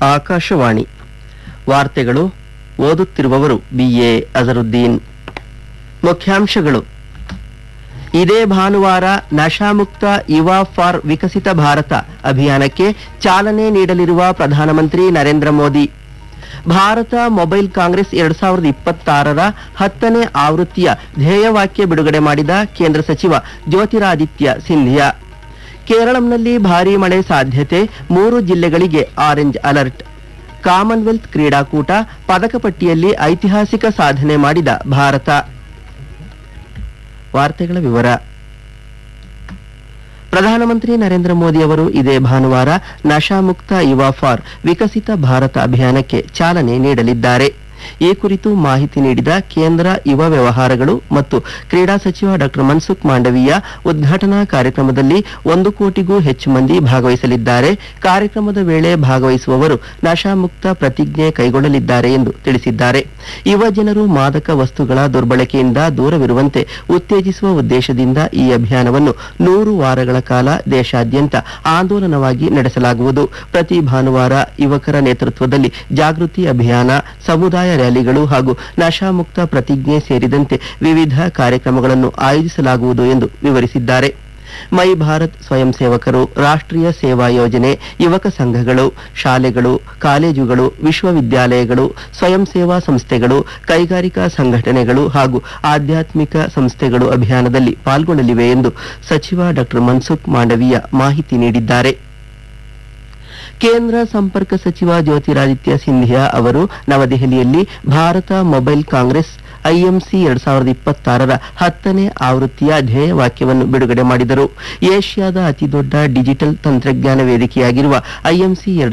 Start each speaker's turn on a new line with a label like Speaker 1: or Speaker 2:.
Speaker 1: ಆಕಾಶವಾಣಿ ವಾರ್ತೆಗಳು ಓದುತ್ತಿರುವವರು ಬಿಎ ಅಜರುದ್ದೀನ್ ಮುಖ್ಯಾಂಶಗಳು ಇದೇ ಭಾನುವಾರ ನಶಾಮುಕ್ತ ಯುವ ಫಾರ್ ವಿಕಸಿತ ಭಾರತ ಅಭಿಯಾನಕ್ಕೆ ಚಾಲನೆ ನೀಡಲಿರುವ ಪ್ರಧಾನಮಂತ್ರಿ ನರೇಂದ್ರ ಮೋದಿ ಭಾರತ ಮೊಬೈಲ್ ಕಾಂಗ್ರೆಸ್ ಎರಡ್ ಸಾವಿರದ ಇಪ್ಪತ್ತಾರರ ಹತ್ತನೇ ಆವೃತ್ತಿಯ ಧ್ಯೇಯವಾಕ್ಯ ಬಿಡುಗಡೆ ಮಾಡಿದ ಕೇಂದ್ರ ಸಚಿವ ಜ್ಯೋತಿರಾದಿತ್ಯ ಸಿಂಧಿಯಾ ಕೇರಳಂನಲ್ಲಿ ಭಾರೀ ಮಳೆ ಸಾಧ್ಯತೆ ಮೂರು ಜಿಲ್ಲೆಗಳಿಗೆ ಆರೆಂಜ್ ಅಲರ್ಟ್ ಕಾಮನ್ವೆಲ್ತ್ ಕ್ರೀಡಾಕೂಟ ಪದಕ ಪಟ್ಟಿಯಲ್ಲಿ ಐತಿಹಾಸಿಕ ಸಾಧನೆ ಮಾಡಿದ ಭಾರತ ವಾರ್ತೆಗಳ ವಿವರ ಪ್ರಧಾನಮಂತ್ರಿ ನರೇಂದ್ರ ಮೋದಿ ಅವರು ಇದೇ ಭಾನುವಾರ ನಶಾಮುಕ್ತ ಯುವ ಫಾರ್ ವಿಕಸಿತ ಭಾರತ ಅಭಿಯಾನಕ್ಕೆ ಚಾಲನೆ ನೀಡಲಿದ್ದಾರೆ ಈ ಕುರಿತು ಮಾಹಿತಿ ನೀಡಿದ ಕೇಂದ್ರ ಯುವ ವ್ಯವಹಾರಗಳು ಮತ್ತು ಕ್ರೀಡಾ ಸಚಿವ ಡಾಕ್ಟರ್ ಮನ್ಸುಖ್ ಮಾಂಡವೀಯ ಉದ್ಘಾಟನಾ ಕಾರ್ಯಕ್ರಮದಲ್ಲಿ ಒಂದು ಕೋಟಿಗೂ ಹೆಚ್ಚು ಮಂದಿ ಭಾಗವಹಿಸಲಿದ್ದಾರೆ ಕಾರ್ಯಕ್ರಮದ ವೇಳೆ ಭಾಗವಹಿಸುವವರು ನಶಾಮುಕ್ತ ಪ್ರತಿಜ್ಞೆ ಕೈಗೊಳ್ಳಲಿದ್ದಾರೆ ಎಂದು ತಿಳಿಸಿದ್ದಾರೆ ಯುವ ಜನರು ಮಾದಕ ವಸ್ತುಗಳ ದುರ್ಬಳಕೆಯಿಂದ ದೂರವಿರುವಂತೆ ಉತ್ತೇಜಿಸುವ ಉದ್ದೇಶದಿಂದ ಈ ಅಭಿಯಾನವನ್ನು ನೂರು ವಾರಗಳ ಕಾಲ ದೇಶಾದ್ಯಂತ ಆಂದೋಲನವಾಗಿ ನಡೆಸಲಾಗುವುದು ಪ್ರತಿ ಭಾನುವಾರ ಯುವಕರ ನೇತೃತ್ವದಲ್ಲಿ ಜಾಗೃತಿ ಅಭಿಯಾನ ಸಮುದಾಯ ರ್ಯಾಲಿಗಳು ಹಾಗೂ ನಶಾಮುಕ್ತ ಪ್ರತಿಜ್ಞೆ ಸೇರಿದಂತೆ ವಿವಿಧ ಕಾರ್ಯಕ್ರಮಗಳನ್ನು ಆಯೋಜಿಸಲಾಗುವುದು ಎಂದು ವಿವರಿಸಿದ್ದಾರೆ ಮೈ ಭಾರತ್ ಸ್ವಯಂ ಸೇವಕರು ರಾಷ್ಟ್ರೀಯ ಸೇವಾ ಯೋಜನೆ ಯುವಕ ಸಂಘಗಳು ಶಾಲೆಗಳು ಕಾಲೇಜುಗಳು ವಿಶ್ವವಿದ್ಯಾಲಯಗಳು ಸ್ವಯಂ ಸೇವಾ ಸಂಸ್ಥೆಗಳು ಕೈಗಾರಿಕಾ ಸಂಘಟನೆಗಳು ಹಾಗೂ ಆಧ್ಯಾತ್ಮಿಕ ಸಂಸ್ಥೆಗಳು ಅಭಿಯಾನದಲ್ಲಿ ಪಾಲ್ಗೊಳ್ಳಲಿವೆ ಎಂದು ಸಚಿವ ಡಾಕ್ಟರ್ ಮನ್ಸುಖ್ ಮಾಂಡವೀಯ ಮಾಹಿತಿ ನೀಡಿದ್ದಾರೆ ಕೇಂದ್ರ ಸಂಪರ್ಕ ಸಚಿವ ಜ್ಯೋತಿರಾದಿತ್ಯ ಸಿಂಧಿಯಾ ಅವರು ನವದೆಹಲಿಯಲ್ಲಿ ಭಾರತ ಮೊಬೈಲ್ ಕಾಂಗ್ರೆಸ್ ಐಎಂಸಿ ಎರಡ್ ಸಾವಿರದ ಇಪ್ಪತ್ತಾರರ ಹತ್ತನೇ ಆವೃತ್ತಿಯ ಧ್ಯೇಯವಾಕ್ಯವನ್ನು ಬಿಡುಗಡೆ ಮಾಡಿದರು ಏಷ್ಯಾದ ಅತಿದೊಡ್ಡ ಡಿಜಿಟಲ್ ತಂತ್ರಜ್ಞಾನ ವೇದಿಕೆಯಾಗಿರುವ ಐಎಂಸಿ